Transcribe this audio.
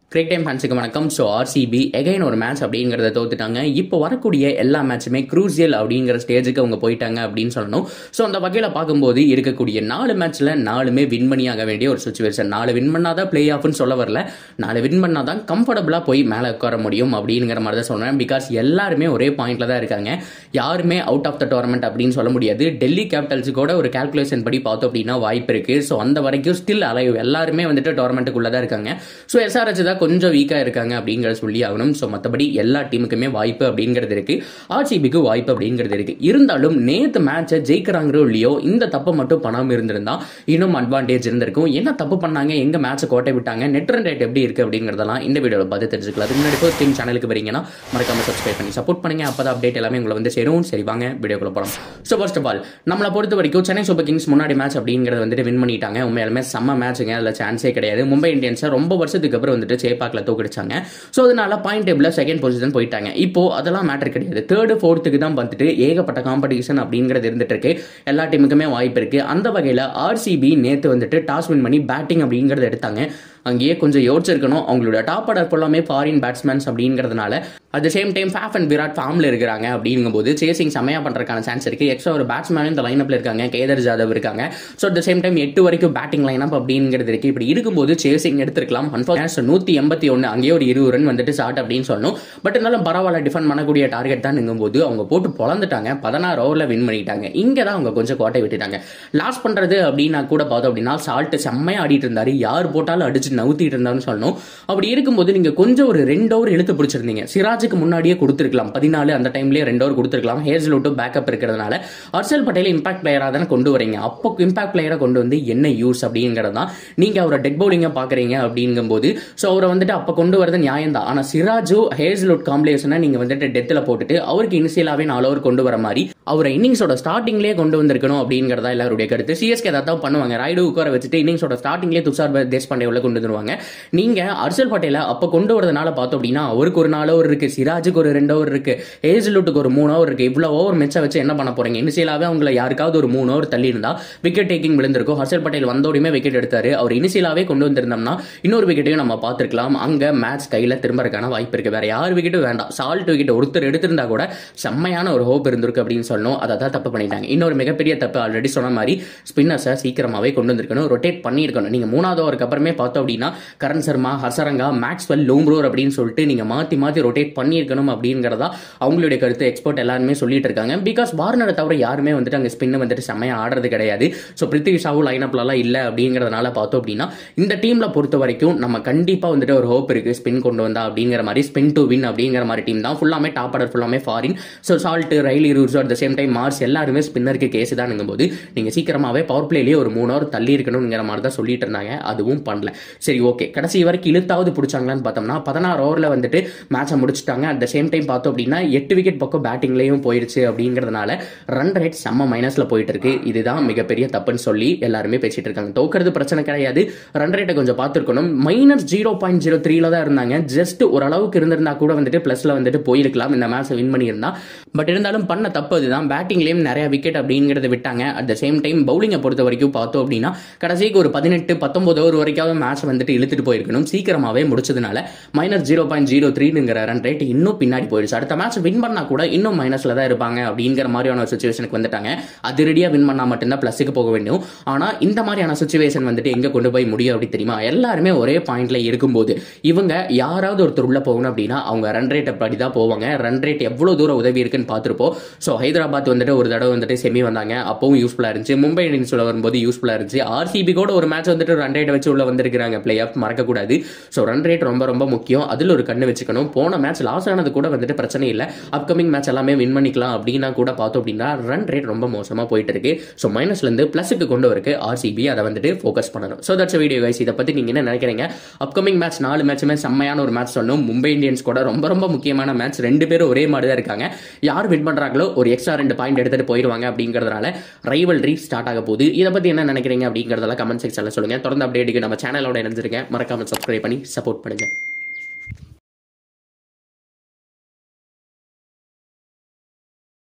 கிரிக் time ஃபேன்ஸுக்கு வணக்கம் so RCB again ஒரு மேட்ச் அப்படிங்கிறத தோத்துட்டாங்க இப்போ வரக்கூடிய எல்லா மேட்சுமே க்ரூசியல் அப்படிங்கிற ஸ்டேஜுக்கு அவங்க போயிட்டாங்க அப்படின்னு சொல்லணும் ஸோ அந்த வகையில் பார்க்கும்போது இருக்கக்கூடிய நாலு மேட்ச்சில் நாலுமே வின் பண்ணியாக வேண்டிய ஒரு சுச்சுவேஷன் நாலு வின் பண்ணாதான் பிளே ஆஃப்னு சொல்ல வரல நாலு வின் பண்ணால் தான் கம்ஃபர்டபுளாக போய் மேலே உட்கார முடியும் அப்படிங்கிற மாதிரி தான் சொல்கிறேன் பிகாஸ் எல்லாருமே ஒரே பாயிண்ட்ல தான் இருக்காங்க யாருமே அவுட் ஆஃப் த டோர்னமெண்ட் அப்படின்னு சொல்ல முடியாது டெல்லி கேபிட்டல்ஸுக்கூட ஒரு கால்குலேஷன் படி பார்த்தோம் அப்படின்னா வாய்ப்பு இருக்குது ஸோ அந்த வரைக்கும் ஸ்டில் அலைவ் எல்லாருமே வந்துட்டு டோர்னமெண்ட்டுக்குள்ளே தான் இருக்காங்க ஸோ எஸ்ஆர்ஹெச் தான் கொஞ்சம் வீக்காக இருக்காங்க அப்படிங்கிறத சொல்லி ஆகணும் ஸோ மற்றபடி எல்லா டீமுக்குமே வாய்ப்பு அப்படிங்கிறது இருக்கு ஆர்சிபிக்கு வாய்ப்பு அப்படிங்கிறது இருக்கு இருந்தாலும் நேற்று மேட்சை ஜெயிக்கிறாங்களோ இல்லையோ இந்த தப்பை மட்டும் பண்ணாமல் இருந்திருந்தா இன்னும் அட்வான்டேஜ் இருந்திருக்கும் என்ன தப்பு பண்ணாங்க எங்க மேட்சை கோட்டை விட்டாங்க நெட் ரன் ரேட் எப்படி இருக்கு அப்படிங்கிறதெல்லாம் இந்த வீடியோவில் பார்த்து தெரிஞ்சுக்கலாம் அதுக்கு முன்னாடி ஃபர்ஸ்ட் டைம் சேனலுக்கு வரீங்கன்னா மறக்காம சப்ஸ்கிரைப் பண்ணி சப்போர்ட் பண்ணுங்க அப்பதான் அப்டேட் எல்லாமே உங்களை வந்து சேரும் சரி வாங்க வீடியோக்குள்ள போகலாம் ஸோ ஃபர்ஸ்ட் ஆஃப் ஆல் நம்மளை பொறுத்த வரைக்கும் சென்னை சூப்பர் கிங்ஸ் முன்னாடி மேட்ச் அப்படிங்கிறது வந்துட்டு வின் பண்ணிட்டாங்க உண்மையாலுமே செம்ம மேட்சுங்க அதில் சான்ஸே கிடையாது மும்பை இந்தியன்ஸை ரொம்ப வருஷத்துக்கு அப்புறம் வந்துட்டு சேப்பாக்கில் தோக்கடிச்சாங்க ஸோ அதனால பாயிண்ட் டேபிளில் செகண்ட் பொசிஷன் போயிட்டாங்க இப்போ அதெல்லாம் மேட்டர் கிடையாது தேர்டு ஃபோர்த்துக்கு தான் வந்துட்டு ஏகப்பட்ட காம்படிஷன் அப்படிங்கிறது இருந்துட்டு இருக்கு எல்லா டீமுக்குமே வாய்ப்பு இருக்கு அந்த வகையில் ஆர்சிபி நேற்று வந்துட்டு டாஸ் வின் பண்ணி பேட்டிங் அப்படிங்கிறத எடுத்தாங்க அங்கேயே கொஞ்சம் யோசிச்சிருக்கணும் அவங்களோட டாப் ஆர்டர் ஃபுல்லாமே ஃபாரின் பேட்ஸ்மேன்ஸ் அப்படிங்கிறதுனால at the same time Faf and Virat ஃபார்மில் இருக்கிறாங்க அப்படிங்கும்போது சேசிங் செமையாக பண்ணுறதுக்கான சான்ஸ் இருக்குது எக்ஸ்ட்ரா ஒரு பேட்ஸ்மேனும் இந்த லைனப்பில் இருக்காங்க கேதர் ஜாதவ் இருக்காங்க so at the same time எட்டு வரைக்கும் பேட்டிங் லைனப் அப்படிங்கிறது இருக்குது இப்படி இருக்கும்போது சேசிங் எடுத்துருக்கலாம் அன்ஃபார்ச்சுனேட் நூற்றி எண்பத்தி ஒன்று அங்கேயே ஒரு இருபது ரன் வந்துட்டு ஷார்ட் அப்படின்னு சொல்லணும் பட் இருந்தாலும் பரவாயில்ல டிஃபெண்ட் பண்ணக்கூடிய டார்கெட் தான் போது அவங்க போட்டு பொழந்துட்டாங்க பதினாறு ஓவரில் வின் பண்ணிட்டாங்க இங்கே தான் அவங்க கொஞ்சம் கோட்டை விட்டுட்டாங்க லாஸ் பண்ணுறது அப்படின்னா கூட பார்த்தோம் அப்படின்னா சால்ட் செம்மையாக ஆடிட்டு இருந்தாரு யார் போட்டாலும் அடிச்சு நவுத்திட்டு இருந்தான்னு சொல்லணும் அப்படி இருக்கும்போது நீங்க கொஞ்சம் ஒரு ரெண்டு ஓவர் இழுத்து பிடிச்சிருந்தீங்க சிராஜுக்கு முன்னாடியே கொடுத்துருக்கலாம் பதினாலு அந்த டைம்லயே ரெண்டு ஓவர் கொடுத்துருக்கலாம் ஹேஸ்லோட்டும் பேக்கப் இருக்கிறதுனால ஹர்ஷல் பட்டேல் இம்பாக்ட் பிளேயராக தானே கொண்டு வரீங்க அப்போ இம்பாக்ட் பிளேயரை கொண்டு வந்து என்ன யூஸ் அப்படிங்கிறது தான் நீங்க அவரை டெட் பவுலிங்கா பாக்குறீங்க அப்படிங்கும்போது ஸோ அவரை வந்துட்டு அப்போ கொண்டு வரது நியாயம் தான் ஆனா சிராஜு ஹேஸ்லுட் காம்பினேஷனை நீங்க வந்துட்டு டெத்தில் போட்டுட்டு அவருக்கு இனிஷியலாவே நாலு ஓவர் கொண்டு வர மாதிரி அவரை இன்னிங்ஸோட ஸ்டார்டிங்லேயே கொண்டு வந்திருக்கணும் அப்படிங்கிறதா எல்லாருடைய கருத்து சிஎஸ்கே தான் பண்ணுவாங்க ராய்டு உட்கார வச்சுட்டு இன்னிங்ஸோட ஸ்டார்டிங்லேயே துஷார் தேஷ்பாண்டே உள்ள கொண்டு வந்துருவாங்க நீங்க ஹர்ஷல் பட்டேல அப்ப கொண்டு வரதுனால பார்த்தோம் அப்படின்னா அவருக்கு ஒரு நாலு ஓவர் இருக்கு சிராஜுக்கு ஒரு ரெண்டு ஓவர் இருக்கு ஹேசலுட்டுக்கு ஒரு மூணு ஓவர் இருக்கு இவ்வளவு ஓவர் மெச்ச வச்சு என்ன பண்ண போறீங்க இனிஷியலாவே அவங்களை யாருக்காவது ஒரு மூணு ஓவர் தள்ளி இருந்தா விக்கெட் டேக்கிங் விழுந்திருக்கும் ஹர்ஷல் பட்டேல் வந்தோடையுமே விக்கெட் எடுத்தாரு அவர் இனிஷியலாவே கொண்டு வந்திருந்தோம்னா இன்னொரு விக்கெட்டையும் நம்ம பார்த்திருக்கலாம் அங்க மேட்ச் கையில திரும்பறதுக்கான வாய்ப்பு இருக்கு வேற யார் விக்கெட்டும் வேண்டாம் சால்ட் விக்கெட் ஒருத்தர் எடுத்திருந்தா கூட செம்மையான ஒரு ஹோப் இருந்திருக்கு அப்படின்னு சொல்லணும் அதை தான் தப்பு பண்ணிட்டாங்க இன்னொரு மிகப்பெரிய தப்பு ஆல்ரெடி சொன்ன மாதிரி ஸ்பின்னர்ஸை சீக்கிரமாவே கொண்டு வந்திருக்கணும் ரொட்டேட் பண்ணியிருக்கணும் நீங்க மூணாவது ஓவருக்கு அப்புறமே பார்த்தோம் அப்படின்னா கரண் சர்மா ஹசரங்கா மேக்ஸ்வெல் லோம்ரோர் அப்படின்னு சொல்லிட்டு நீங்க மாத்தி மாத்தி ரொட்டேட் பண்ணியிருக்கணும் அப்படிங்கிறதா அவங்களுடைய கருத்து எக்ஸ்பர்ட் எல்லாருமே சொல்லிட்டு இருக்காங்க பிகாஸ் வார்னரை தவிர யாருமே வந்துட்டு அங்கே ஸ்பின் வந்துட்டு செம்மையா ஆடுறது கிடையாது ஸோ பிருத்திவி ஷாவும் லைனப்லலாம் இல்லை அப்படிங்கிறதுனால பார்த்தோம் அப்படின்னா இந்த டீம்ல பொறுத்த வரைக்கும் நம்ம கண்டிப்பா வந்துட்டு ஒரு ஹோப் இருக்கு ஸ்பின் கொண்டு வந்தா அப்படிங்கிற மாதிரி ஸ்பின் டு வின் அப்படிங்கிற மாதிரி டீம் தான் ஃபுல்லாமே டாப் ஆர்டர் ஃபுல்லாமே foreign so Salt Rilee Rossouw at the same time Marsh எல்லாருமே ஸ்பின்னருக்கு கேஸ் தான் போது நீங்க சீக்கிரமாவே பவர் பிளேலேயே ஒரு மூணு ஹவர் தள்ளி இருக்கணுங்கிற மாதிரி தான் சொல்லிட்டு இருந்தாங்க அதுவும் பண்ணல சரி ஓகே கடைசி வரைக்கும் இழுத்தாவது பிடிச்சாங்களான்னு பார்த்தோம்னா பதினாறு ஓவரில் வந்துட்டு மேட்சை முடிச்சுட்டாங்க அட் த சேம் டைம் பார்த்தோம் அப்படின்னா எட்டு விக்கெட் பக்கம் பேட்டிங்லேயும் போயிடுச்சு அப்படிங்கிறதுனால ரன் ரேட் செம்ம மைனஸில் போயிட்டு இருக்கு இதுதான் மிகப்பெரிய தப்புன்னு சொல்லி எல்லாருமே பேசிட்டு இருக்காங்க தோக்கிறது பிரச்சனை கிடையாது ரன் ரேட்டை கொஞ்சம் பார்த்துருக்கணும் மைனஸ் ஜீரோ பாயிண்ட் ஜீரோ த்ரீல தான் இருந்தாங்க ஜஸ்ட் ஓரளவுக்கு இருந்திருந்தா கூட வந்துட்டு பிளஸ்ல வந்துட்டு போயிருக்கலாம் இந்த மேட்சை வின் பண்ணியிருந்தா பட் இருந்தாலும் பண்ண தப்பு அதுதான் பேட்டிங்லேயும் நிறைய விக்கெட் அப்படிங்கிறத விட்டாங்க அட் த சேம் டைம் பவுலிங்கை பொறுத்த வரைக்கும் பார்த்தோம் அப்படின்னா கடைசிக்கு ஒரு பதினெட்டு பத்தொன்பது ஓவர் வரைக்கும் மேட்ச் வந்துட்டு இழுத்துட்டு போயிருக்கணும் சீக்கிரமாவே முடிச்சதுனால மைனஸ் ஜீரோ பாயிண்ட் ஜீரோ த்ரீங்கிற ரன் ரேட் இன்னும் பின்னாடி போயிடுச்சு அடுத்த மேட்ச் வின் பண்ணா கூட இன்னும் மைனஸ்ல தான் இருப்பாங்க அப்படிங்கிற மாதிரியான ஒரு சுச்சுவேஷனுக்கு வந்துட்டாங்க அதிரடியா வின் பண்ணா மட்டும்தான் பிளஸுக்கு போக வேண்டும் ஆனா இந்த மாதிரியான சுச்சுவேஷன் வந்துட்டு எங்க கொண்டு போய் முடியும் அப்படி தெரியுமா எல்லாருமே ஒரே பாயிண்ட்ல இருக்கும்போது இவங்க யாராவது ஒருத்தர் உள்ள போகணும் அப்படின்னா அவங்க ரன் ரேட் அப்படி தான் போவாங்க ரன் ரேட் எவ்வளவு தூரம் உதவி இருக்குன்னு பார்த்துருப்போம் ஸோ ஹைதராபாத் வந்துட்டு ஒரு தடவை வந்துட்டு செமி வந்தாங்க அப்பவும் யூஸ்ஃபுல்லா இருந்துச்சு மும்பை இந்தியன்ஸ் உள்ள வரும்போது யூஸ்ஃபுல்லா இருந்துச்சு ஆர்சிபி கூட ஒரு மேட்ச் வந்துட்டு ரன் ரேட் வச்சு உள்ள வந்திருக்காங்க பிளே ஆஃப் மறக்கக்கூடாது ஸோ ரன் ரேட் ரொம்ப ரொம்ப முக்கியம் அதில் ஒரு கண்ணு வச்சுக்கணும் போன மேட்ச் லாஸ் ஆனது கூட வந்துட்டு பிரச்சனை இல்லை அப்கமிங் மேட்ச் எல்லாமே வின் பண்ணிக்கலாம் அப்படின்னா கூட பார்த்தோம் அப்படின்னா ரன் ரேட் ரொம்ப மோசமாக போயிட்டு இருக்கு ஸோ மைனஸ்லேருந்து ப்ளஸுக்கு கொண்டு வரக்கு ஆர்சிபி அதை வந்துட்டு ஃபோக்கஸ் பண்ணணும் ஸோ தட்ஸ் வீடியோ கைஸ் இதை பற்றி நீங்கள் என்ன நினைக்கிறீங்க அப்கமிங் மேட்ச் நாலு மேட்சுமே செம்மையான ஒரு மேட்ச் சொல்லணும் மும்பை இந்தியன்ஸ் கூட ரொம்ப ரொம்ப முக்கியமான மேட்ச் ரெண்டு பேரும் ஒரே மாதிரி தான் இருக்காங்க யார் வின் பண்ணுறாங்களோ ஒரு எக்ஸ்ட்ரா ரெண்டு பாயிண்ட் எடுத்துட்டு போயிடுவாங்க அப்படிங்கிறதுனால ரைவல்ரி ஸ்டார்ட் ஆக போகுது இதை பற்றி என்ன நினைக்கிறீங்க அப்படிங்கிறதெல்லாம் கமெண்ட் செக்ஷனில் சொல்லுங்கள் தொடர்ந்து அப்டேட்டுக்கு நம்ம சேனலோட இணைஞ்சிருக்கேன் மறக்காம சப்ஸ்கிரைப் பண்ணி சப்போர்ட் பண்ணுங்கள்